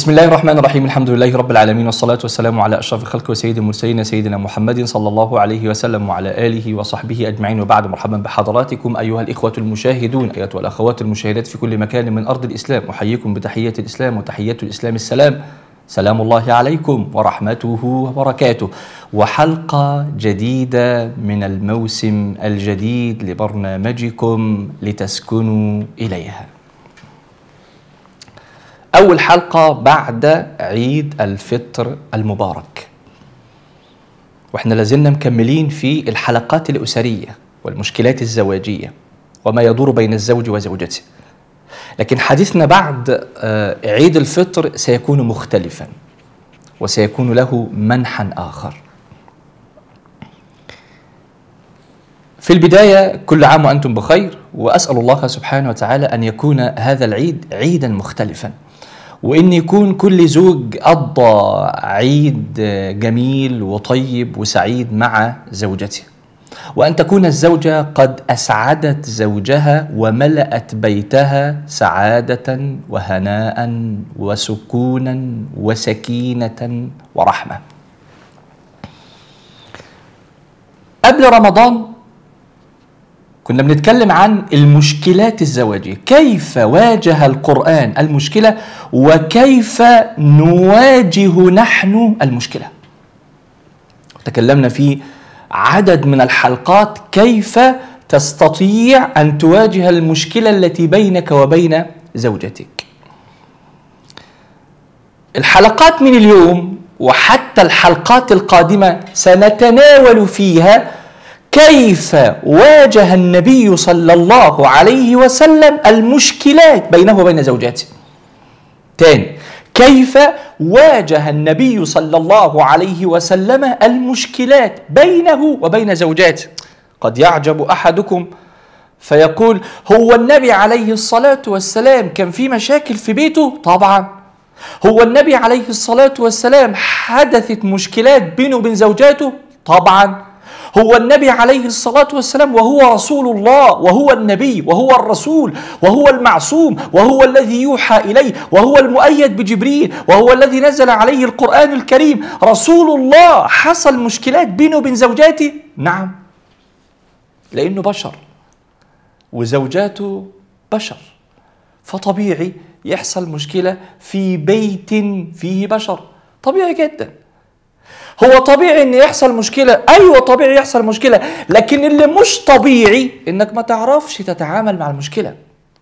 بسم الله الرحمن الرحيم الحمد لله رب العالمين والصلاة والسلام على أشرف الخلق وسيد المرسلين سيدنا محمد صلى الله عليه وسلم وعلى آله وصحبه أجمعين وبعد مرحبا بحضراتكم أيها الإخوة المشاهدون أيها الأخوات المشاهدات في كل مكان من أرض الإسلام أحييكم بتحية الإسلام وتحية الإسلام السلام سلام الله عليكم ورحمته وبركاته وحلقة جديدة من الموسم الجديد لبرنامجكم لتسكنوا إليها أول حلقة بعد عيد الفطر المبارك واحنا لازلنا مكملين في الحلقات الأسرية والمشكلات الزواجية وما يدور بين الزوج وزوجته لكن حديثنا بعد آه، عيد الفطر سيكون مختلفا وسيكون له منحا آخر في البداية كل عام وأنتم بخير وأسأل الله سبحانه وتعالى أن يكون هذا العيد عيدا مختلفا وان يكون كل زوج قضى عيد جميل وطيب وسعيد مع زوجته وان تكون الزوجه قد اسعدت زوجها وملات بيتها سعاده وهناء وسكونا وسكينه ورحمه قبل رمضان كنا بنتكلم عن المشكلات الزواجية كيف واجه القرآن المشكلة وكيف نواجه نحن المشكلة تكلمنا في عدد من الحلقات كيف تستطيع أن تواجه المشكلة التي بينك وبين زوجتك الحلقات من اليوم وحتى الحلقات القادمة سنتناول فيها كيف واجه النبي صلى الله عليه وسلم المشكلات بينه وبين زوجاته تاني كيف واجه النبي صلى الله عليه وسلم المشكلات بينه وبين زوجاته قد يعجب احدكم فيقول هو النبي عليه الصلاه والسلام كان في مشاكل في بيته طبعا هو النبي عليه الصلاه والسلام حدثت مشكلات بينه وبين زوجاته طبعا هو النبي عليه الصلاة والسلام وهو رسول الله وهو النبي وهو الرسول وهو المعصوم وهو الذي يوحى إليه وهو المؤيد بجبريل وهو الذي نزل عليه القرآن الكريم رسول الله حصل مشكلات بينه وبين زوجاته نعم لأنه بشر وزوجاته بشر فطبيعي يحصل مشكلة في بيت فيه بشر طبيعي جدا هو طبيعي ان يحصل مشكله ايوه طبيعي يحصل مشكله لكن اللي مش طبيعي انك ما تعرفش تتعامل مع المشكله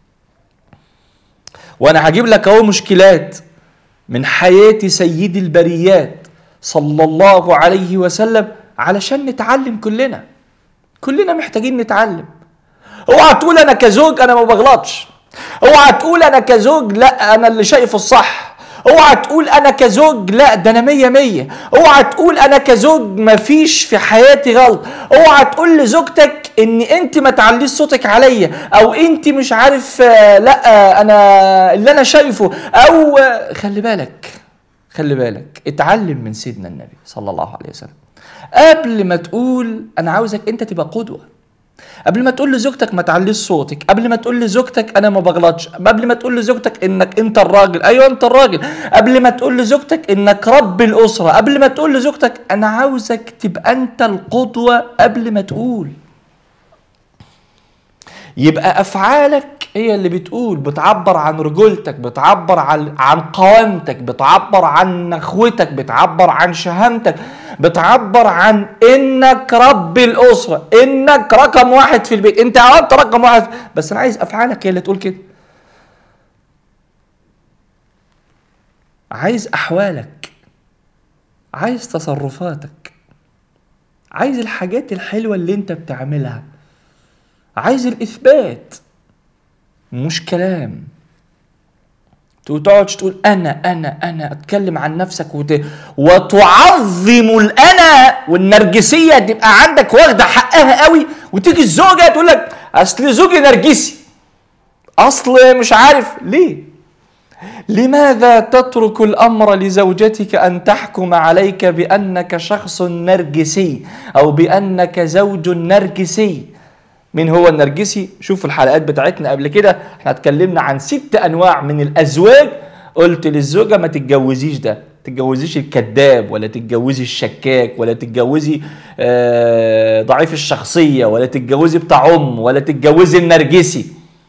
وانا هجيب لك اهو مشكلات من حياه سيد البريات صلى الله عليه وسلم علشان نتعلم كلنا كلنا محتاجين نتعلم اوعى تقول انا كزوج انا ما بغلطش اوعى تقول انا كزوج لا انا اللي شايفه الصح اوعى تقول انا كزوج لا ده انا مية مية اوعى تقول انا كزوج مفيش في حياتي غلط اوعى تقول لزوجتك ان انت ما تعليش صوتك عليا او انت مش عارف آه، لا آه، انا اللي انا شايفه او آه، خلي بالك خلي بالك اتعلم من سيدنا النبي صلى الله عليه وسلم قبل ما تقول انا عاوزك انت تبقى قدوه قبل ما تقول لزوجتك ما تعليش صوتك قبل ما تقول لزوجتك انا ما بغلطش قبل ما تقول لزوجتك انك انت الراجل ايوه انت الراجل قبل ما تقول لزوجتك انك رب الاسره قبل ما تقول لزوجتك انا عاوزك تبقى انت القدوه قبل ما تقول يبقى افعالك هي اللي بتقول بتعبر عن رجولتك بتعبر عن عن قوامتك بتعبر عن نخوتك بتعبر عن شهامتك بتعبر عن انك رب الاسره انك رقم واحد في البيت انت انت رقم واحد بس انا عايز افعالك هي اللي تقول كده عايز احوالك عايز تصرفاتك عايز الحاجات الحلوه اللي انت بتعملها عايز الاثبات مش كلام تقعدش تقول انا انا انا اتكلم عن نفسك وت... وتعظم الانا والنرجسيه تبقى عندك واخده حقها قوي وتيجي الزوجه تقول لك اصل زوجي نرجسي اصل مش عارف ليه لماذا تترك الامر لزوجتك ان تحكم عليك بانك شخص نرجسي او بانك زوج نرجسي مين هو النرجسي شوفوا الحلقات بتاعتنا قبل كده احنا اتكلمنا عن ست انواع من الازواج قلت للزوجه ما تتجوزيش ده تتجوزيش الكذاب ولا تتجوزي الشكاك ولا تتجوزي آه، ضعيف الشخصيه ولا تتجوزي بتاع ام ولا تتجوزي النرجسي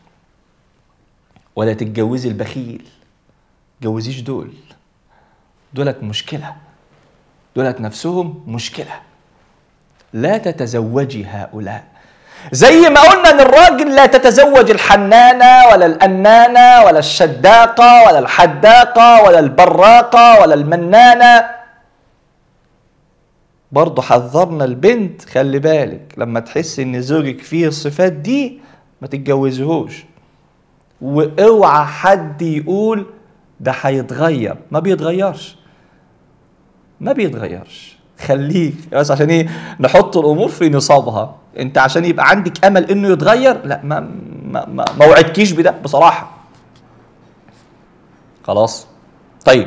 ولا تتجوزي البخيل تجوزيش دول دولت مشكله دولت نفسهم مشكله لا تتزوجي هؤلاء زي ما قلنا ان الراجل لا تتزوج الحنانه ولا الانانه ولا الشداقه ولا الحداقه ولا البراقه ولا المنانه برضه حذرنا البنت خلي بالك لما تحس ان زوجك فيه الصفات دي ما تتجوزهوش واوعى حد يقول ده هيتغير ما بيتغيرش ما بيتغيرش خليك بس عشان ايه نحط الامور في نصابها انت عشان يبقى عندك امل انه يتغير لا ما ما ما, ما وعدكيش بده بصراحه خلاص طيب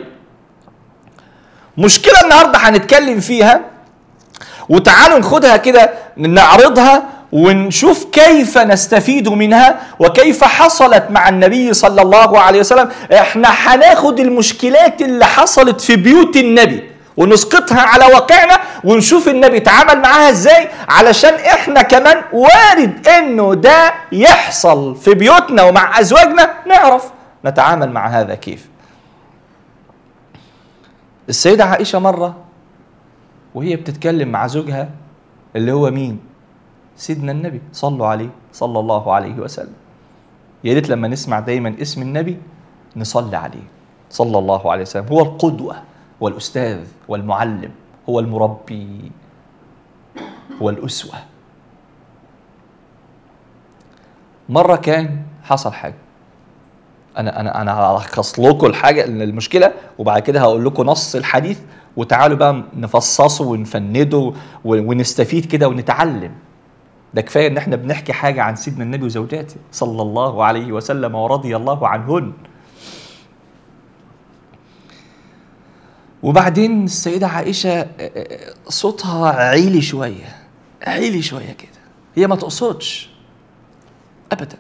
مشكله النهارده هنتكلم فيها وتعالوا ناخدها كده نعرضها ونشوف كيف نستفيد منها وكيف حصلت مع النبي صلى الله عليه وسلم احنا هناخد المشكلات اللي حصلت في بيوت النبي ونسقطها على واقعنا ونشوف النبي اتعامل معاها ازاي علشان احنا كمان وارد انه ده يحصل في بيوتنا ومع ازواجنا نعرف نتعامل مع هذا كيف السيدة عائشة مرة وهي بتتكلم مع زوجها اللي هو مين سيدنا النبي صلوا عليه صلى الله عليه وسلم يا ريت لما نسمع دايما اسم النبي نصلي عليه صلى الله عليه وسلم هو القدوه هو الأستاذ هو المعلم هو المربي هو الأسوة مرة كان حصل حاجة أنا أنا أنا هلخص لكم الحاجة المشكلة وبعد كده هقول لكم نص الحديث وتعالوا بقى نفصصه ونفنده ونستفيد كده ونتعلم ده كفايه ان احنا بنحكي حاجه عن سيدنا النبي وزوجاته صلى الله عليه وسلم ورضي الله عنهن وبعدين السيدة عائشة آه، آه، صوتها عيلي شوية عيلي شوية كده هي ما تقصدش أبدا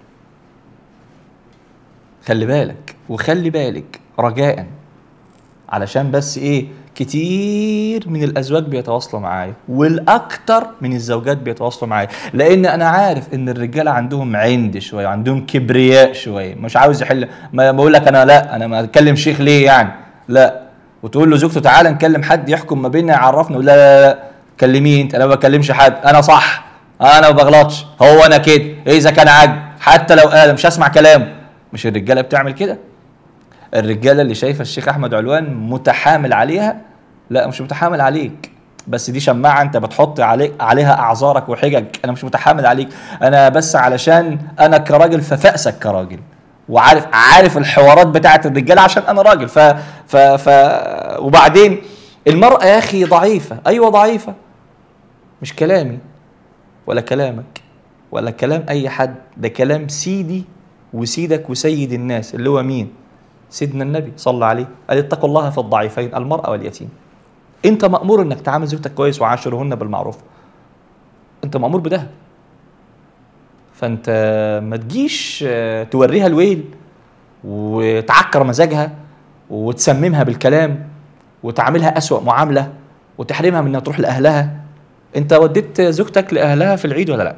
خلي بالك وخلي بالك رجاء علشان بس ايه كتير من الازواج بيتواصلوا معايا والاكتر من الزوجات بيتواصلوا معايا لان انا عارف ان الرجاله عندهم عند شويه عندهم كبرياء شويه مش عاوز يحل ما بقول لك انا لا انا ما اتكلم شيخ ليه يعني لا وتقول له زوجته تعالى نكلم حد يحكم ما بيننا يعرفنا لا لا لا كلميه انت انا ما بكلمش حد انا صح انا ما بغلطش هو انا كده اذا كان عاجب حتى لو قال مش هسمع كلامه مش الرجاله بتعمل كده الرجاله اللي شايفه الشيخ احمد علوان متحامل عليها لا مش متحامل عليك بس دي شماعه انت بتحط عليك عليها اعذارك وحجج انا مش متحامل عليك انا بس علشان انا كراجل ففأسك كراجل وعارف عارف الحوارات بتاعت الرجاله عشان انا راجل ف ف ف وبعدين المراه يا اخي ضعيفه ايوه ضعيفه مش كلامي ولا كلامك ولا كلام اي حد ده كلام سيدي وسيدك وسيد الناس اللي هو مين سيدنا النبي صلى عليه قال اتقوا الله في الضعيفين المرأة واليتيم انت مأمور انك تعامل زوجتك كويس وعاشرهن بالمعروف انت مأمور بده فانت ما تجيش آه، توريها الويل وتعكر مزاجها وتسممها بالكلام وتعاملها أسوأ معاملة وتحرمها من انها تروح لأهلها انت وديت زوجتك لأهلها في العيد ولا لا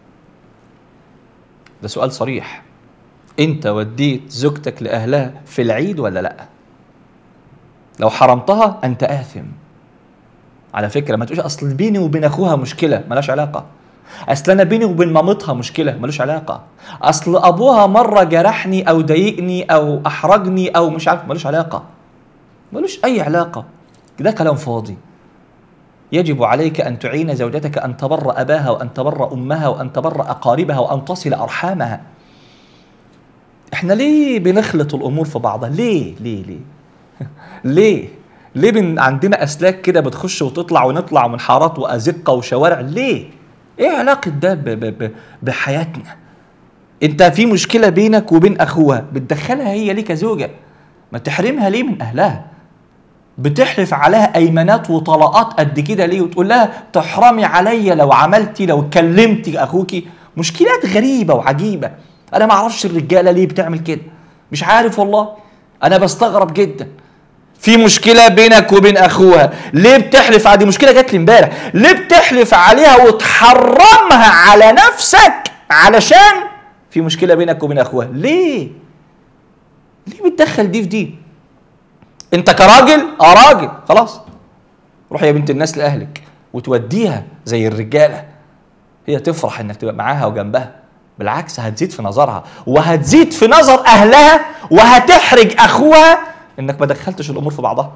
ده سؤال صريح انت وديت زوجتك لأهلها في العيد ولا لا لو حرمتها انت آثم على فكرة ما تقولش اصل بيني وبين اخوها مشكلة ملاش علاقة اصل انا بيني وبين مامتها مشكله ملوش علاقه اصل ابوها مره جرحني او ضايقني او احرجني او مش عارف ملوش علاقه ملوش اي علاقه ده كلام فاضي يجب عليك ان تعين زوجتك ان تبر اباها وان تبر امها وان تبر اقاربها وان تصل ارحامها احنا ليه بنخلط الامور في بعضها ليه ليه ليه ليه ليه بن عندنا اسلاك كده بتخش وتطلع ونطلع من حارات وازقه وشوارع ليه ايه علاقه ده ب ب ب بحياتنا انت في مشكله بينك وبين اخوها بتدخلها هي ليه كزوجه ما تحرمها ليه من اهلها بتحلف عليها ايمانات وطلاقات قد كده ليه وتقول لها تحرمي عليا لو عملتي لو كلمتي اخوكي مشكلات غريبه وعجيبه انا ما اعرفش الرجاله ليه بتعمل كده مش عارف والله انا بستغرب جدا في مشكله بينك وبين اخوها ليه بتحلف على دي مشكله جات لي امبارح ليه بتحلف عليها وتحرمها على نفسك علشان في مشكله بينك وبين اخوها ليه ليه بتدخل دي في دي انت كراجل اه راجل خلاص روح يا بنت الناس لاهلك وتوديها زي الرجاله هي تفرح انك تبقى معاها وجنبها بالعكس هتزيد في نظرها وهتزيد في نظر اهلها وهتحرج اخوها انك ما دخلتش الامور في بعضها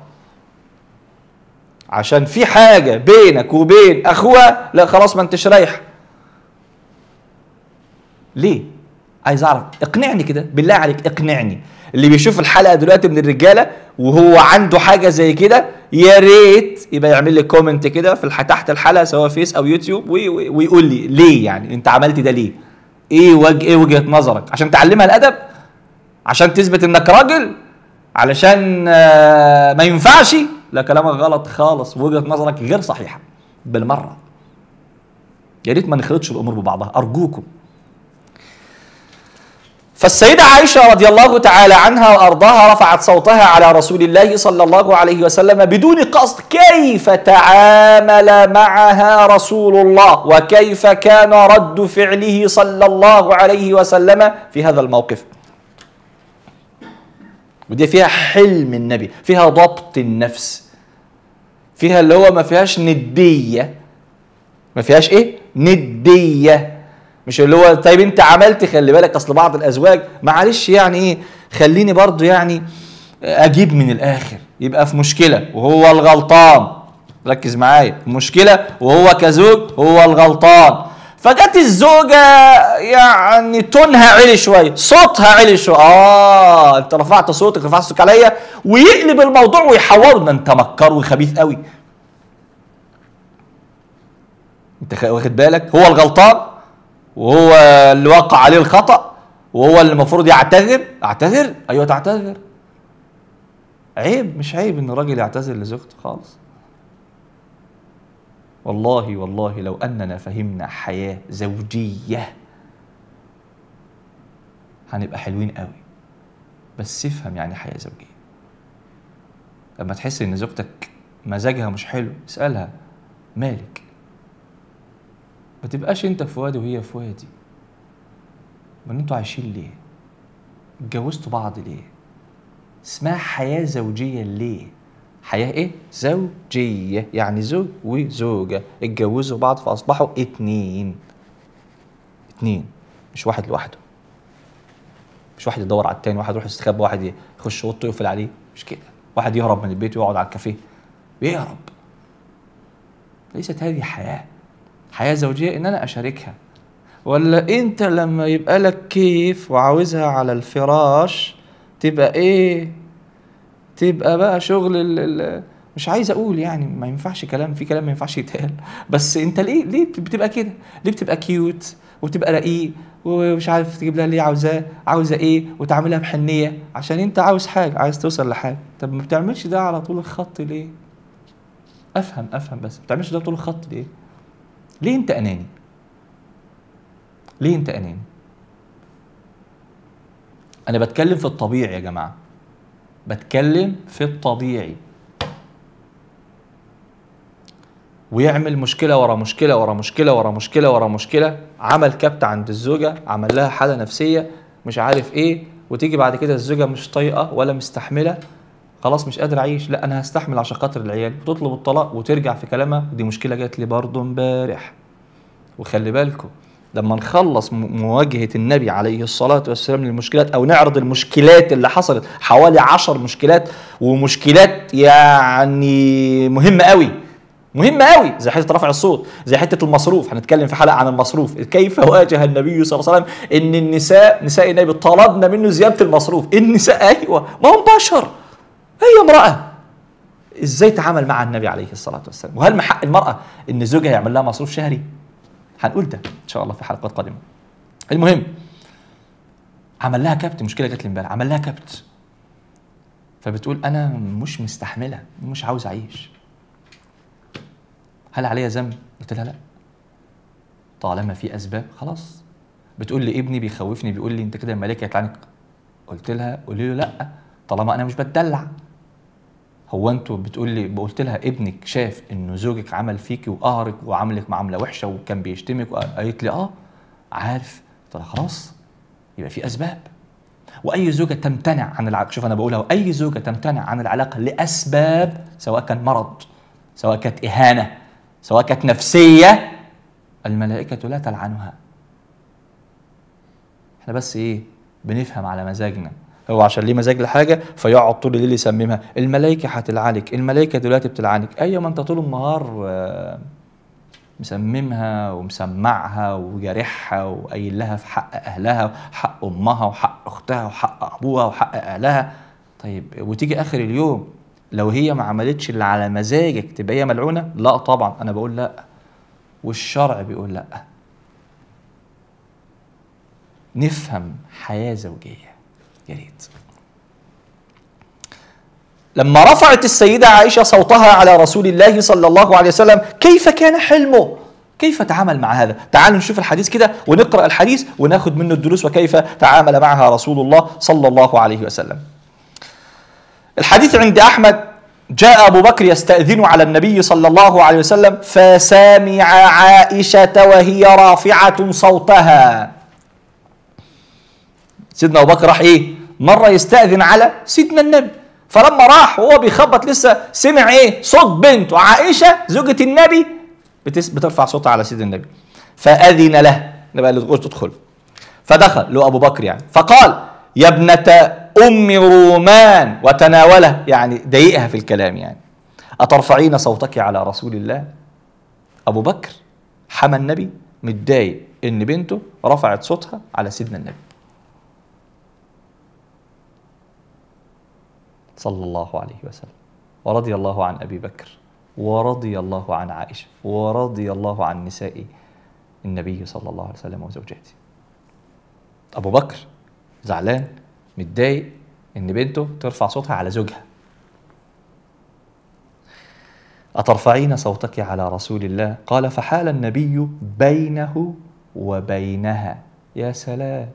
عشان في حاجه بينك وبين اخوها لا خلاص ما انتش رايح ليه عايز اعرف اقنعني كده بالله عليك اقنعني اللي بيشوف الحلقه دلوقتي من الرجاله وهو عنده حاجه زي كده يا ريت يبقى يعمل لي كومنت كده في الح- تحت الحلقه سواء فيس او يوتيوب وي- وي- ويقول لي ليه يعني انت عملت ده ليه ايه وجه ايه وجهه نظرك عشان تعلمها الادب عشان تثبت انك راجل علشان آه، ما ينفعش لا كلامك غلط خالص وجهه نظرك غير صحيحه بالمره يا ريت ما نخلطش الامور ببعضها ارجوكم فالسيدة عائشة رضي الله تعالى عنها وأرضاها رفعت صوتها على رسول الله صلى الله عليه وسلم بدون قصد كيف تعامل معها رسول الله وكيف كان رد فعله صلى الله عليه وسلم في هذا الموقف ودي فيها حلم النبي فيها ضبط النفس فيها اللي هو ما فيهاش ندية ما فيهاش ايه ندية مش اللي هو طيب انت عملت خلي بالك اصل بعض الازواج معلش يعني ايه خليني برضو يعني اجيب من الاخر يبقى في مشكله وهو الغلطان ركز معايا مشكله وهو كزوج هو الغلطان فجت الزوجه يعني تونها عالي شويه صوتها عالي شويه اه انت رفعت صوتك رفعت صوتك عليا ويقلب الموضوع ويحوره ده انت مكر وخبيث قوي انت خ- واخد بالك هو الغلطان وهو اللي وقع عليه الخطأ وهو اللي المفروض يعتذر اعتذر ايوه تعتذر عيب مش عيب ان الراجل يعتذر لزوجته خالص والله والله لو اننا فهمنا حياة زوجية هنبقى حلوين قوي بس افهم يعني حياة زوجية لما تحس ان زوجتك مزاجها مش حلو اسألها مالك ما تبقاش انت في وادي وهي في وادي ما انتوا عايشين ليه اتجوزتوا بعض ليه اسمها حياة زوجية ليه حياة ايه زوجية يعني زوج وزوجة اتجوزوا بعض فاصبحوا اتنين اتنين مش واحد لوحده مش واحد يدور على التاني واحد يروح يستخبى واحد يخش اوضته يقفل عليه مش كده واحد يهرب من البيت ويقعد على الكافيه بيهرب ليست هذه حياه حياه زوجيه ان انا اشاركها ولا انت لما يبقى لك كيف وعاوزها على الفراش تبقى ايه تبقى بقى شغل ال ال مش عايز اقول يعني ما ينفعش كلام في كلام ما ينفعش يتقال بس انت ليه ليه بتبقى كده ليه بتبقى كيوت وتبقى رقيق ومش عارف تجيب لها اللي هي عاوزاه عاوزه ايه وتعملها بحنيه عشان انت عاوز حاجه عايز توصل لحاجه طب ما بتعملش ده على طول الخط ليه افهم افهم بس ما بتعملش ده طول الخط ليه ليه انت اناني ليه انت اناني انا بتكلم في الطبيعي يا جماعه بتكلم في الطبيعي ويعمل مشكلة ورا مشكلة ورا مشكلة ورا مشكلة ورا مشكلة عمل كبت عند الزوجة عمل لها حالة نفسية مش عارف ايه وتيجي بعد كده الزوجة مش طايقة ولا مستحملة خلاص مش قادر اعيش لا انا هستحمل عشان خاطر العيال وتطلب الطلاق وترجع في كلامها دي مشكلة جات لي برضه امبارح وخلي بالكم لما نخلص م- مواجهة النبي عليه الصلاة والسلام للمشكلات أو نعرض المشكلات اللي حصلت حوالي عشر مشكلات ومشكلات يعني مهمة قوي مهمة قوي زي حتة رفع الصوت زي حتة المصروف هنتكلم في حلقة عن المصروف كيف واجه النبي صلى الله عليه وسلم ان النساء نساء النبي طلبنا منه زيادة المصروف النساء ايوه ما هم بشر هي امرأة ازاي تعامل مع النبي عليه الصلاة والسلام وهل من حق المرأة ان زوجها يعمل لها مصروف شهري هنقول ده ان شاء الله في حلقات قادمه المهم عمل لها كبت مشكله جات لي امبارح عمل لها كبت فبتقول انا مش مستحمله مش عاوز اعيش هل عليا ذنب قلت لها لا طالما في اسباب خلاص بتقول لي ابني بيخوفني بيقول لي انت كده الملائكه هتلعنك قلت لها قولي له لا طالما انا مش بتدلع هو انتوا بتقول لي قلت لها ابنك شاف انه زوجك عمل فيكي وقهرك وعاملك معامله وحشه وكان بيشتمك قالت لي اه عارف قلت لها خلاص يبقى في اسباب واي زوجه تمتنع عن العلاقه شوف انا بقولها اي زوجه تمتنع عن العلاقه لاسباب سواء كان مرض سواء كانت اهانه سواء كانت نفسيه الملائكه لا تلعنها احنا بس ايه بنفهم على مزاجنا هو عشان ليه مزاج لحاجه فيقعد طول الليل يسممها الملائكه هتلعنك الملائكه دلوقتي بتلعنك ايوه ما انت طول النهار آه، مسممها ومسمعها وجارحها وقايل لها في حق اهلها وحق امها وحق اختها وحق ابوها وحق اهلها طيب وتيجي اخر اليوم لو هي ما عملتش اللي على مزاجك تبقى هي ملعونه لا طبعا انا بقول لا والشرع بيقول لا نفهم حياه زوجيه يا ريت لما رفعت السيدة عائشة صوتها على رسول الله صلى الله عليه وسلم كيف كان حلمه كيف تعامل مع هذا تعالوا نشوف الحديث كده ونقرأ الحديث وناخد منه الدروس وكيف تعامل معها رسول الله صلى الله عليه وسلم الحديث عند أحمد جاء أبو بكر يستأذن على النبي صلى الله عليه وسلم فسمع عائشة وهي رافعة صوتها سيدنا ابو بكر راح ايه مره يستاذن على سيدنا النبي فلما راح وهو بيخبط لسه سمع ايه صوت بنته عائشه زوجة النبي بتس بترفع صوتها على سيدنا النبي فاذن له نبقى اللي تقول تدخل فدخل له ابو بكر يعني فقال يا ابنة ام رومان وتناوله يعني ضايقها في الكلام يعني اترفعين صوتك على رسول الله ابو بكر حمى النبي متضايق ان بنته رفعت صوتها على سيدنا النبي صلى الله عليه وسلم ورضي الله عن ابي بكر ورضي الله عن عائشه ورضي الله عن نساء النبي صلى الله عليه وسلم وزوجاته ابو بكر زعلان متضايق ان بنته ترفع صوتها على زوجها أترفعين صوتك على رسول الله قال فحال النبي بينه وبينها يا سلام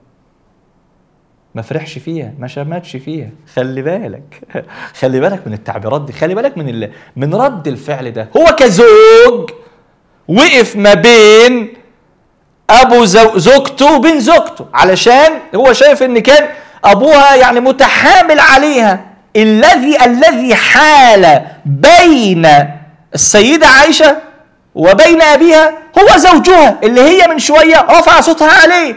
ما فرحش فيها ما شمتش فيها خلي بالك خلي بالك من التعبيرات دي خلي بالك من ال... من رد الفعل ده هو كزوج وقف ما بين ابو زو... زوجته وبين زوجته علشان هو شايف ان كان ابوها يعني متحامل عليها الذي الذي حال بين السيده عائشه وبين ابيها هو زوجها اللي هي من شويه رفع صوتها عليه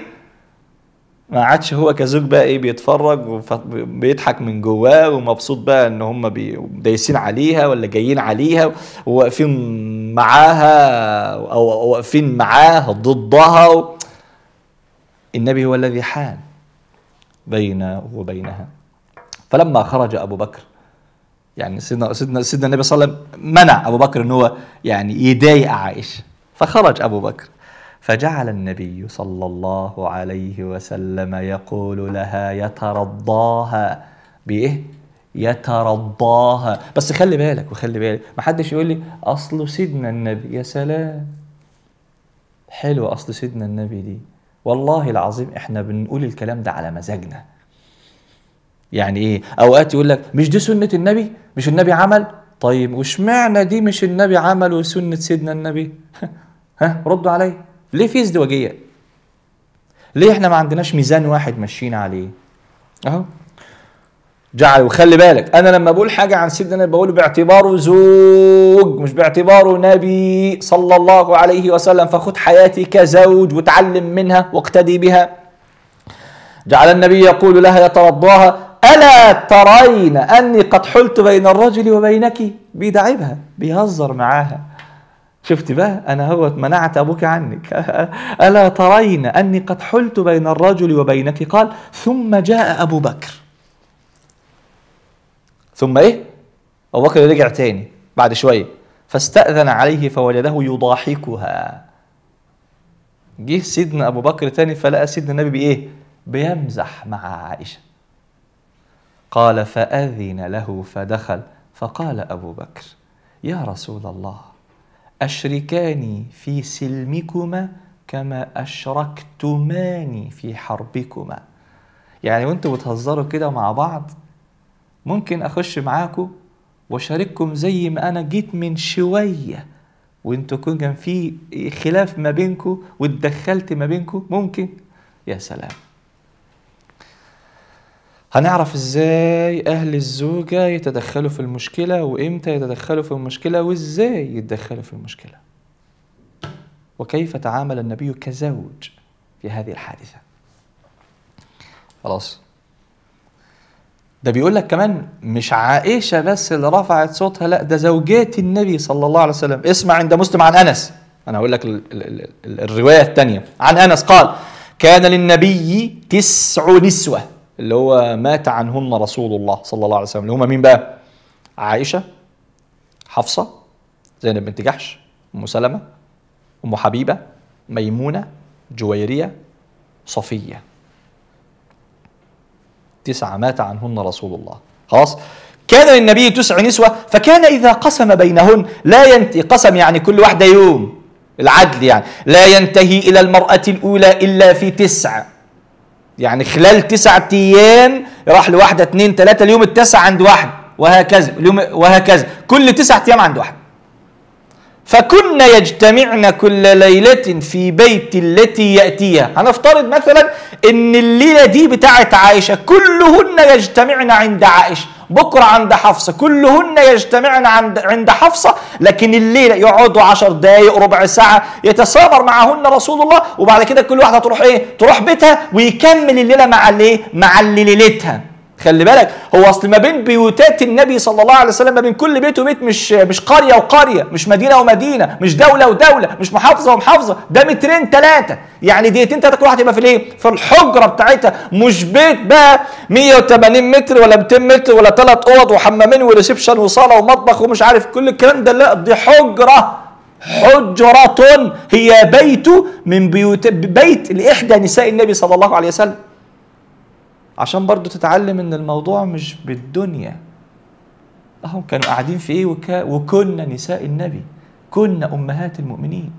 ما عادش هو كزوج بقى ايه بيتفرج وبيضحك من جواه ومبسوط بقى ان هم دايسين عليها ولا جايين عليها وواقفين معاها او واقفين معاه ضدها و... النبي هو الذي حال بينه وبينها فلما خرج ابو بكر يعني سيدنا سيدنا سيدنا النبي صلى الله عليه وسلم منع ابو بكر ان هو يعني يضايق عائشه فخرج ابو بكر فجعل النبي صلى الله عليه وسلم يقول لها يترضاها بايه يترضاها بس خلي بالك وخلي بالك ما حدش يقول لي اصل سيدنا النبي يا سلام حلو اصل سيدنا النبي دي والله العظيم احنا بنقول الكلام ده على مزاجنا يعني ايه اوقات يقول لك مش دي سنه النبي مش النبي عمل طيب واشمعنى دي مش النبي عمل وسنه سيدنا النبي ها ردوا عليا ليه في ازدواجيه ليه احنا ما عندناش ميزان واحد ماشيين عليه اهو جعل وخلي بالك انا لما بقول حاجه عن سيدنا النبي بقول باعتباره زوج مش باعتباره نبي صلى الله عليه وسلم فخذ حياتي كزوج وتعلم منها واقتدي بها جعل النبي يقول لها يترضاها ألا ترين أني قد حلت بين الرجل وبينك بيدعبها بيهزر معاها شفت بقى أنا هو منعت أبوك عنك ألا ترين أني قد حلت بين الرجل وبينك قال ثم جاء أبو بكر ثم إيه أبو بكر رجع تاني بعد شوية فاستأذن عليه فوجده يضاحكها جه سيدنا أبو بكر تاني فلقى سيدنا النبي بإيه بيمزح مع عائشة قال فأذن له فدخل فقال أبو بكر يا رسول الله أشركاني في سلمكما كما أشركتماني في حربكما يعني وانتوا بتهزروا كده مع بعض ممكن اخش معاكم واشارككم زي ما انا جيت من شويه وانتوا كون كان في خلاف ما بينكم واتدخلت ما بينكم ممكن يا سلام هنعرف ازاي اهل الزوجة يتدخلوا في المشكلة وامتى يتدخلوا في المشكلة وازاي يتدخلوا في المشكلة وكيف تعامل النبي كزوج في هذه الحادثة خلاص ده بيقول لك كمان مش عائشة بس اللي رفعت صوتها لا ده زوجات النبي صلى الله عليه وسلم اسمع عند مسلم عن أنس أنا هقول لك ال ال ال الرواية الثانية عن أنس قال كان للنبي تسع نسوة اللي هو مات عنهن رسول الله صلى الله عليه وسلم اللي هم مين بقى عائشة حفصة زينب بنت جحش أم سلمة أم حبيبة ميمونة جويرية صفية تسعة مات عنهن رسول الله خلاص كان للنبي تسع نسوة فكان إذا قسم بينهن لا ينتهي قسم يعني كل واحدة يوم العدل يعني لا ينتهي إلى المرأة الأولى إلا في تسع يعني خلال تسعة أيام راح لواحدة اثنين ثلاثة اليوم التاسع عند واحد وهكذا اليوم وهكذا كل تسعة أيام عند واحد فكن يجتمعن كل ليلة في بيت التي يأتيها هنفترض مثلا ان الليلة دي بتاعت عائشة كلهن يجتمعن عند عائشة بكرة عند حفصة كلهن يجتمعن عند عند حفصة لكن الليلة يقعدوا عشر دقايق ربع ساعة يتسامر معهن رسول الله وبعد كده كل واحدة تروح ايه تروح بيتها ويكمل الليلة مع الايه مع اللي ليلتها خلي بالك هو اصل ما بين بيوتات النبي صلى الله عليه وسلم ما بين كل بيت وبيت مش مش قريه وقريه مش مدينه ومدينه مش دوله ودوله مش محافظه ومحافظه ده مترين ثلاثه يعني دقيقتين ثلاثه كل واحد يبقى في الايه في الحجره بتاعتها مش بيت بقى 180 متر ولا 200 متر ولا ثلاث اوض وحمامين وريسبشن وصاله ومطبخ ومش عارف كل الكلام ده لا دي حجره حجرة هي بيت من بيوت بيت لإحدى نساء النبي صلى الله عليه وسلم عشان برضو تتعلم ان الموضوع مش بالدنيا هم كانوا قاعدين في ايه وكا وكنا نساء النبي كنا امهات المؤمنين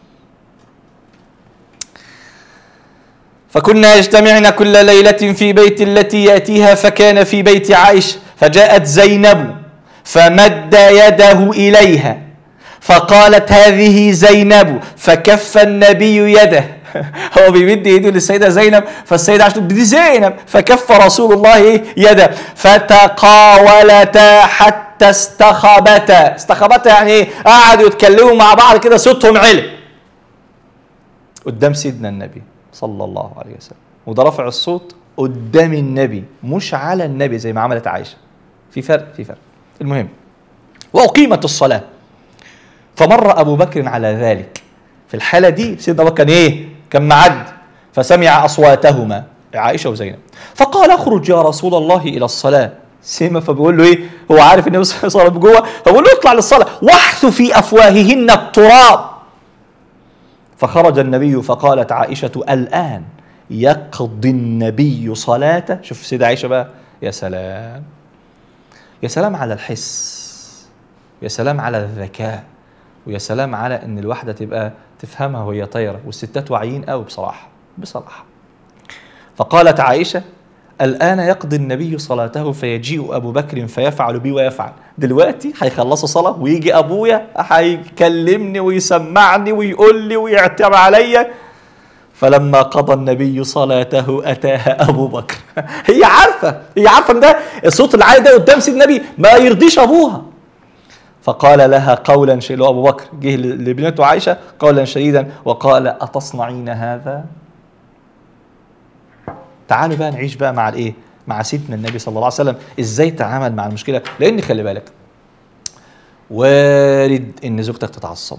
فكنا يجتمعن كل ليلة في بيت التي يأتيها فكان في بيت عائشة فجاءت زينب فمد يده إليها فقالت هذه زينب فكف النبي يده هو بيمد ايده للسيده زينب فالسيده عائشه دي زينب فكف رسول الله يده فتقاولتا حتى استخبتا استخبتا يعني ايه قعدوا يتكلموا مع بعض كده صوتهم علم قدام سيدنا النبي صلى الله عليه وسلم وده رفع الصوت قدام النبي مش على النبي زي ما عملت عائشه في فرق في فرق المهم واقيمت الصلاه فمر ابو بكر على ذلك في الحاله دي سيدنا ابو بكر كان ايه كان معد فسمع اصواتهما عائشه وزينب فقال اخرج يا رسول الله الى الصلاه سيما فبيقول له ايه هو عارف النبي صلى الله عليه وسلم جوه فبيقول له اطلع للصلاه واحث في افواههن التراب فخرج النبي فقالت عائشه الان يقضي النبي صلاته شوف سيدة عائشه بقى يا سلام يا سلام على الحس يا سلام على الذكاء ويا سلام على ان الواحده تبقى تفهمها وهي طايره والستات واعيين قوي بصراحه بصراحه فقالت عائشه الان يقضي النبي صلاته فيجيء ابو بكر فيفعل بي ويفعل دلوقتي هيخلصوا صلاه ويجي ابويا هيكلمني ويسمعني ويقول لي ويعتب عليا فلما قضى النبي صلاته اتاها ابو بكر هي عارفه هي عارفه ان ده الصوت العالي ده قدام سيدنا النبي ما يرضيش ابوها فقال لها قولا شديدا ابو بكر جه لابنته عائشه قولا شديدا وقال اتصنعين هذا تعالوا بقى نعيش بقى مع الايه مع سيدنا النبي صلى الله عليه وسلم ازاي تعامل مع المشكله لان خلي بالك وارد ان زوجتك تتعصب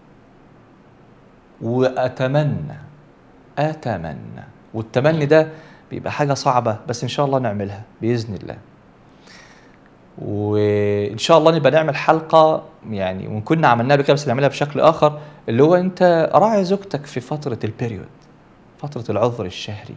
واتمنى اتمنى والتمني ده بيبقى حاجه صعبه بس ان شاء الله نعملها باذن الله وان شاء الله نبقى نعمل حلقه يعني وان كنا عملناها بكده بس نعملها بشكل اخر اللي هو انت راعي زوجتك في فتره البيريود فتره العذر الشهري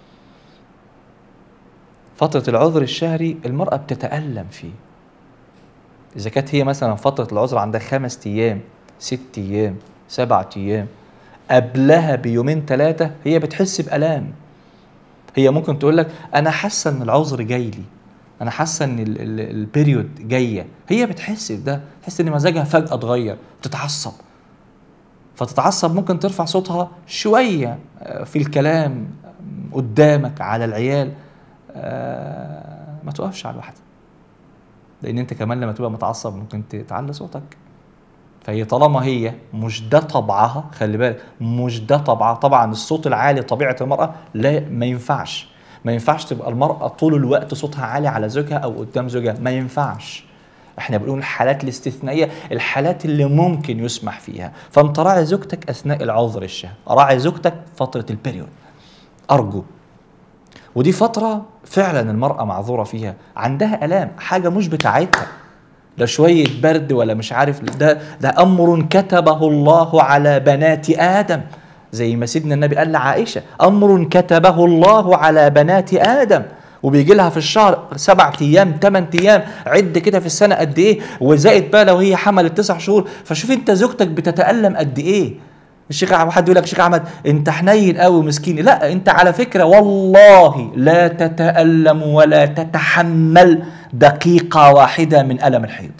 فتره العذر الشهري المراه بتتالم فيه اذا كانت هي مثلا فتره العذر عندها خمس ايام ست ايام سبعة ايام قبلها بيومين ثلاثه هي بتحس بالام هي ممكن تقول لك انا حاسه ان العذر جاي لي انا حاسه ان ال- ال- البيريود جايه هي بتحس بده تحس ان مزاجها فجاه اتغير بتتعصب فتتعصب ممكن ترفع صوتها شويه آه، في الكلام آه، قدامك على العيال آه، ما توقفش على الواحده لان انت كمان لما تبقى متعصب ممكن ت- تعلي صوتك فهي طالما هي مش ده طبعها خلي بالك مش ده طبعها طبعا الصوت العالي طبيعه المراه لا ما ينفعش ما ينفعش تبقى المراه طول الوقت صوتها عالي على زوجها او قدام زوجها ما ينفعش احنا بنقول الحالات الاستثنائيه الحالات اللي ممكن يسمح فيها فانت راعي زوجتك اثناء العذر الشهري راعي زوجتك فتره البريود ارجو ودي فترة فعلا المرأة معذورة فيها عندها آلام حاجة مش بتاعتها لا شوية برد ولا مش عارف ده ده أمر كتبه الله على بنات آدم زي ما سيدنا النبي قال لعائشة أمر كتبه الله على بنات آدم وبيجي لها في الشهر سبع ايام ثمان ايام عد كده في السنه قد ايه وزائد بقى لو هي حملت تسع شهور فشوف انت زوجتك بتتالم قد ايه الشيخ أحمد- حد يقول لك شيخ احمد انت حنين قوي ومسكين لا انت على فكره والله لا تتالم ولا تتحمل دقيقه واحده من الم الحيض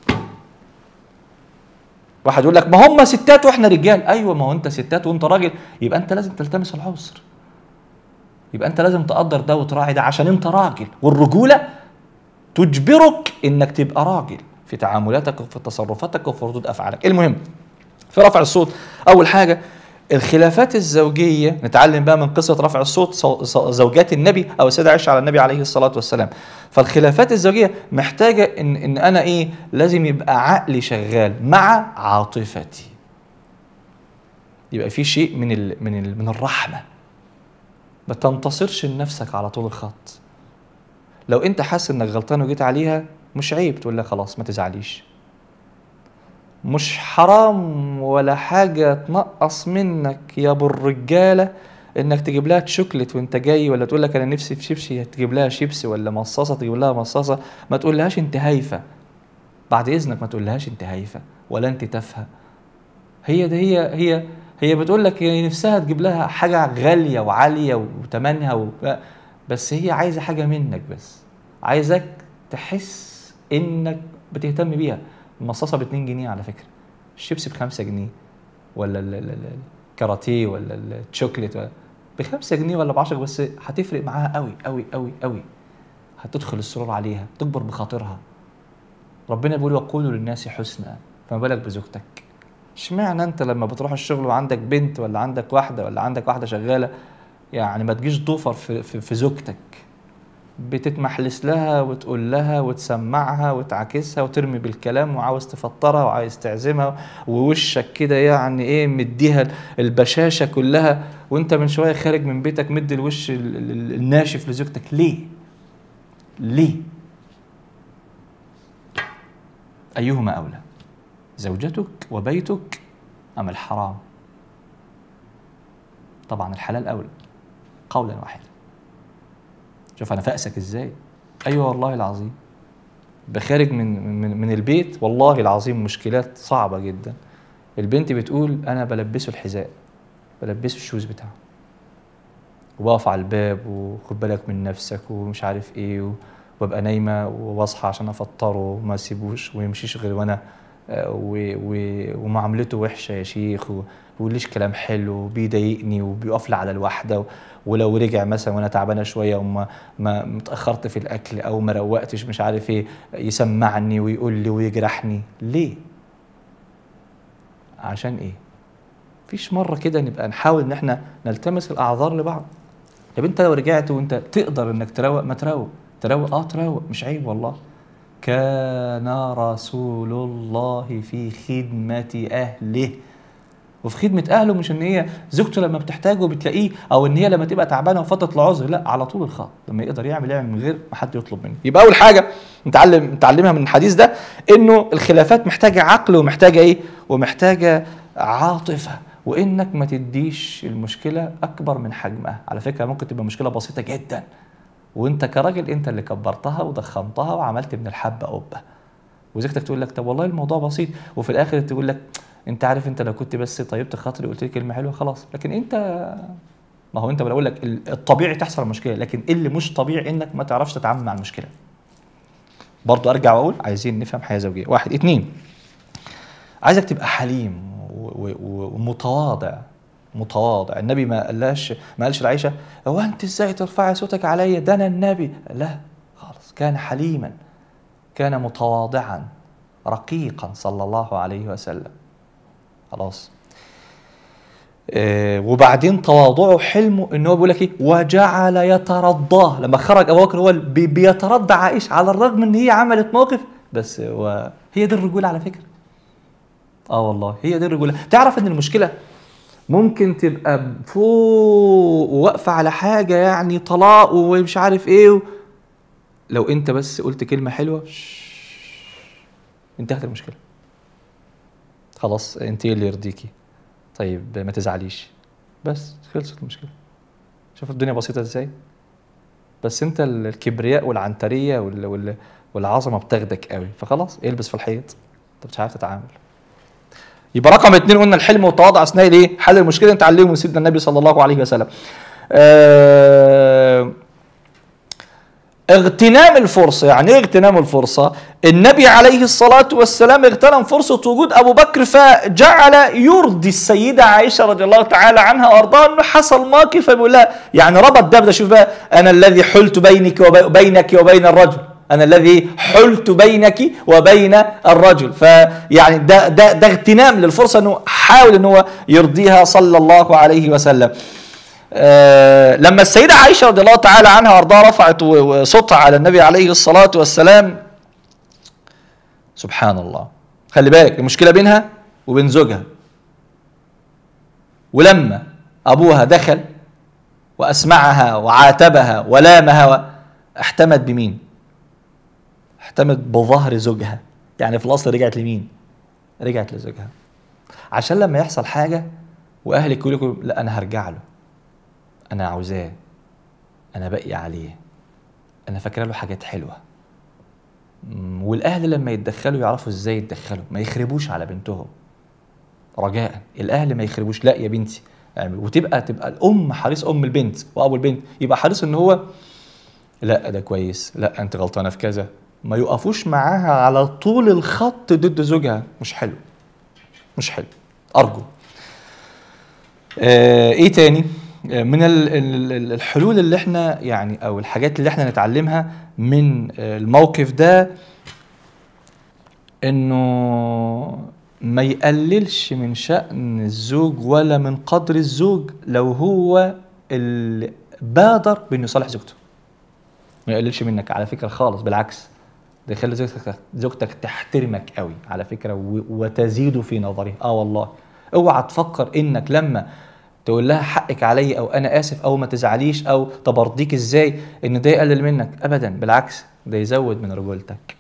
واحد يقول لك ما هم ستات واحنا رجال ايوه ما هو انت ستات وانت راجل يبقى انت لازم تلتمس العذر يبقى انت لازم تقدر ده وتراعي ده عشان انت راجل والرجوله تجبرك انك تبقى راجل في تعاملاتك وفي تصرفاتك وفي ردود افعالك المهم في رفع الصوت اول حاجه الخلافات الزوجيه نتعلم بقى من قصه رفع الصوت صو- صو- زوجات النبي او السيده عائشه على النبي عليه الصلاه والسلام فالخلافات الزوجيه محتاجه ان ان انا ايه لازم يبقى عقلي شغال مع عاطفتي يبقى في شيء من ال من ال من الرحمه ما تنتصرش لنفسك على طول الخط لو انت حاسس انك غلطان وجيت عليها مش عيب تقول لها خلاص ما تزعليش مش حرام ولا حاجة تنقص منك يا ابو الرجالة انك تجيب لها شوكليت وانت جاي ولا تقول لك انا نفسي في شيبسي تجيب لها شيبسي ولا مصاصة تجيب لها مصاصة ما تقولهاش انت هايفة بعد اذنك ما تقولهاش انت هايفة ولا انت تافهة هي ده هي هي هي بتقول لك هي نفسها تجيب لها حاجة غالية وعالية وتمنها و... بس هي عايزة حاجة منك بس عايزك تحس انك بتهتم بيها المصاصة ب 2 جنيه على فكرة الشيبسي ب 5 جنيه ولا ال- ال- ال- الكاراتيه ولا الشوكليت ب 5 جنيه ولا ب 10 بس هتفرق معاها قوي قوي قوي قوي هتدخل السرور عليها تكبر بخاطرها ربنا بيقول وقولوا للناس حسنا فما بالك بزوجتك اشمعنى انت لما بتروح الشغل وعندك بنت ولا عندك واحده ولا عندك واحده شغاله يعني ما تجيش ضفر في, في, في زوجتك بتتمحلس لها وتقول لها وتسمعها وتعاكسها وترمي بالكلام وعاوز تفطرها وعايز تعزمها ووشك كده يعني ايه مديها البشاشه كلها وانت من شويه خارج من بيتك مدي الوش ال- ال- الناشف لزوجتك ليه؟ ليه؟ ايهما اولى؟ زوجتك وبيتك ام الحرام؟ طبعا الحلال اولى قولا واحدا شوف انا فأسك ازاي ايوه والله العظيم بخارج من من من البيت والله العظيم مشكلات صعبه جدا البنت بتقول انا بلبسه الحذاء بلبسه الشوز بتاعه وبقف على الباب وخد بالك من نفسك ومش عارف ايه و- وابقى نايمه واصحى عشان افطره وما اسيبوش ويمشيش غير وانا آه، و- و- ومعاملته وحشه يا شيخ و- ويقوليش كلام حلو وبيضايقني وبيقف لي على الواحده و- ولو رجع مثلا وانا تعبانه شويه وما ما متاخرت في الاكل او ما روقتش مش عارف ايه يسمعني ويقول لي ويجرحني ليه؟ عشان ايه؟ فيش مره كده نبقى نحاول ان احنا نلتمس الاعذار لبعض طب انت لو رجعت وانت تقدر انك تروق ما تروق تروق اه تروق مش عيب والله كان رسول الله في خدمة أهله وفي خدمة أهله مش إن هي زوجته لما بتحتاجه بتلاقيه أو إن هي لما تبقى تعبانة وفترة العذر لا على طول الخط لما يقدر يعمل يعمل من غير ما حد يطلب منه يبقى أول حاجة نتعلم نتعلمها من الحديث ده إنه الخلافات محتاجة عقل ومحتاجة إيه ومحتاجة عاطفة وإنك ما تديش المشكلة أكبر من حجمها على فكرة ممكن تبقى مشكلة بسيطة جدا وانت كراجل انت اللي كبرتها وضخمتها وعملت من الحبه قبه وزوجتك تقول لك طب والله الموضوع بسيط وفي الاخر تقول لك انت عارف انت لو كنت بس طيبت خاطري وقلت لي كلمه حلوه خلاص لكن انت ما هو انت بقول لك ال- الطبيعي تحصل المشكله لكن اللي مش طبيعي انك ما تعرفش تتعامل مع المشكله برضو ارجع واقول عايزين نفهم حياه زوجيه واحد اتنين عايزك تبقى حليم و- و- ومتواضع متواضع النبي ما قالش ما قالش لعائشه هو انت ازاي ترفعي صوتك عليا ده انا النبي لا خالص كان حليما كان متواضعا رقيقا صلى الله عليه وسلم خلاص آه، وبعدين تواضعه حلمه ان هو بيقول لك ايه وجعل يترضاه لما خرج ابو بكر هو اللي بي- بيترضى عائشه على الرغم ان هي عملت موقف بس هو هي دي الرجوله على فكره اه والله هي دي الرجوله تعرف ان المشكله ممكن تبقى فوق واقفه على حاجه يعني طلاق ومش عارف ايه و... لو انت بس قلت كلمه حلوه شش، انتهت المشكله خلاص انت إيه اللي يرضيكي طيب ما تزعليش بس خلصت المشكله شوف الدنيا بسيطه ازاي بس انت ال- الكبرياء والعنتريه وال... وال... والعظمه بتاخدك قوي فخلاص البس في الحيط انت مش عارف تتعامل يبقى رقم اتنين قلنا الحلم والتواضع اثناء الايه؟ حل المشكله نتعلمه من سيدنا النبي صلى الله عليه وسلم. آه اغتنام الفرصة يعني ايه اغتنام الفرصة النبي عليه الصلاة والسلام اغتنم فرصة وجود أبو بكر فجعل يرضي السيدة عائشة رضي الله تعالى عنها وأرضاها أنه حصل موقف فبيقول لها يعني ربط ده بده شوف بقى أنا الذي حلت بينك وبينك وبين الرجل أنا الذي حلت بينك وبين الرجل فيعني ده ده ده اغتنام للفرصة أنه حاول أنه هو يرضيها صلى الله عليه وسلم آه، لما السيدة عائشة رضي الله تعالى عنها وارضاها رفعت و- وصوتها على النبي عليه الصلاة والسلام سبحان الله خلي بالك المشكلة بينها وبين زوجها ولما أبوها دخل وأسمعها وعاتبها ولامها احتمت بمين؟ احتمت بظهر زوجها يعني في الأصل رجعت لمين؟ رجعت لزوجها عشان لما يحصل حاجة وأهلك يقولوا لكم لا أنا هرجع له انا عاوزاه انا باقي عليه انا فاكره له حاجات حلوه مم، والاهل لما يتدخلوا يعرفوا ازاي يتدخلوا ما يخربوش على بنتهم رجاء الاهل ما يخربوش لا يا بنتي اعمل وتبقى تبقى الام حريص ام البنت وابو البنت يبقى حريص ان هو لا ده كويس لا انت غلطانه في كذا ما يقفوش معاها على طول الخط ضد زوجها مش حلو مش حلو ارجو آه ايه تاني آه، من ال- ال- ال- الحلول اللي احنا يعني او الحاجات اللي احنا نتعلمها من آه، الموقف ده انه ما يقللش من شأن الزوج ولا من قدر الزوج لو هو اللي بادر بانه يصالح زوجته ما يقللش منك على فكره خالص بالعكس ده يخلي زوجتك زوجتك تحترمك قوي على فكره و- وتزيد في نظرها اه والله اوعى تفكر انك لما تقول لها حقك علي او انا اسف او ما تزعليش او طب ارضيك ازاي ان ده يقلل منك ابدا بالعكس ده يزود من رجولتك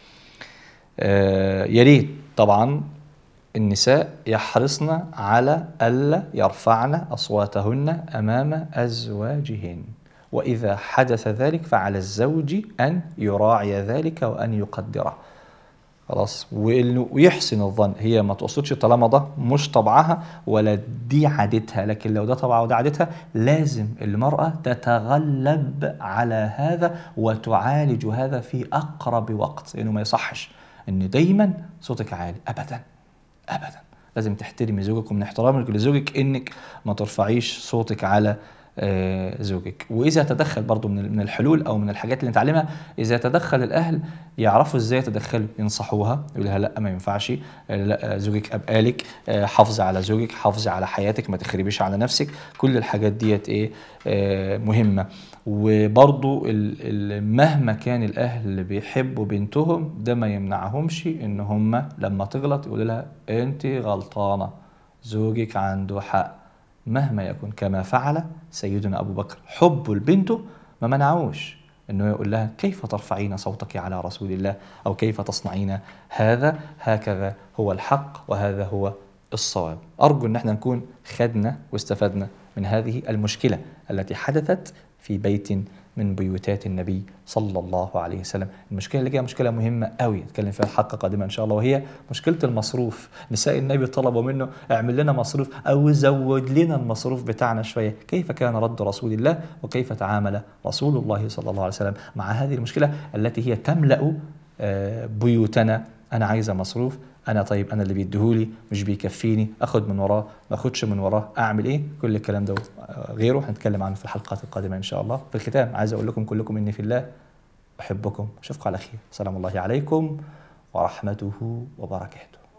آه يا ريت طبعا النساء يحرصن على الا يرفعن اصواتهن امام ازواجهن واذا حدث ذلك فعلى الزوج ان يراعي ذلك وان يقدره خلاص وإنه- ويحسن الظن هي ما تقصدش طالما ده مش طبعها ولا دي عادتها لكن لو ده طبعها وده عادتها لازم المرأة تتغلب على هذا وتعالج هذا في أقرب وقت لأنه ما يصحش إن دايما صوتك عالي أبدا أبدا لازم تحترمي زوجك ومن احترامك لزوجك إنك ما ترفعيش صوتك على آه، زوجك واذا تدخل برضو من من الحلول او من الحاجات اللي نتعلمها اذا تدخل الاهل يعرفوا ازاي يتدخلوا ينصحوها يقول لها لا ما ينفعش آه، لا آه، زوجك ابقالك آه، حافظي على زوجك حافظي على حياتك ما تخربيش على نفسك كل الحاجات ديت ايه آه، مهمه وبرضو ال- ال- مهما كان الاهل اللي بيحبوا بنتهم ده ما يمنعهمش ان هم لما تغلط يقولوا لها انت غلطانه زوجك عنده حق مهما يكن كما فعل سيدنا ابو بكر حب لبنته ما منعوش انه يقول لها كيف ترفعين صوتك على رسول الله او كيف تصنعين هذا هكذا هو الحق وهذا هو الصواب ارجو ان احنا نكون خدنا واستفدنا من هذه المشكله التي حدثت في بيت من بيوتات النبي صلى الله عليه وسلم المشكله اللي جايه مشكله مهمه قوي نتكلم فيها الحلقه قادمه ان شاء الله وهي مشكله المصروف نساء النبي طلبوا منه اعمل لنا مصروف او زود لنا المصروف بتاعنا شويه كيف كان رد رسول الله وكيف تعامل رسول الله صلى الله عليه وسلم مع هذه المشكله التي هي تملا آه، بيوتنا انا عايزه مصروف انا طيب انا اللي بيديهولي مش بيكفيني اخد من وراه ما اخدش من وراه اعمل ايه كل الكلام ده آه، غيره هنتكلم عنه في الحلقات القادمه ان شاء الله في الختام عايز اقول لكم كلكم اني في الله احبكم اشوفكم على خير سلام الله عليكم ورحمته وبركاته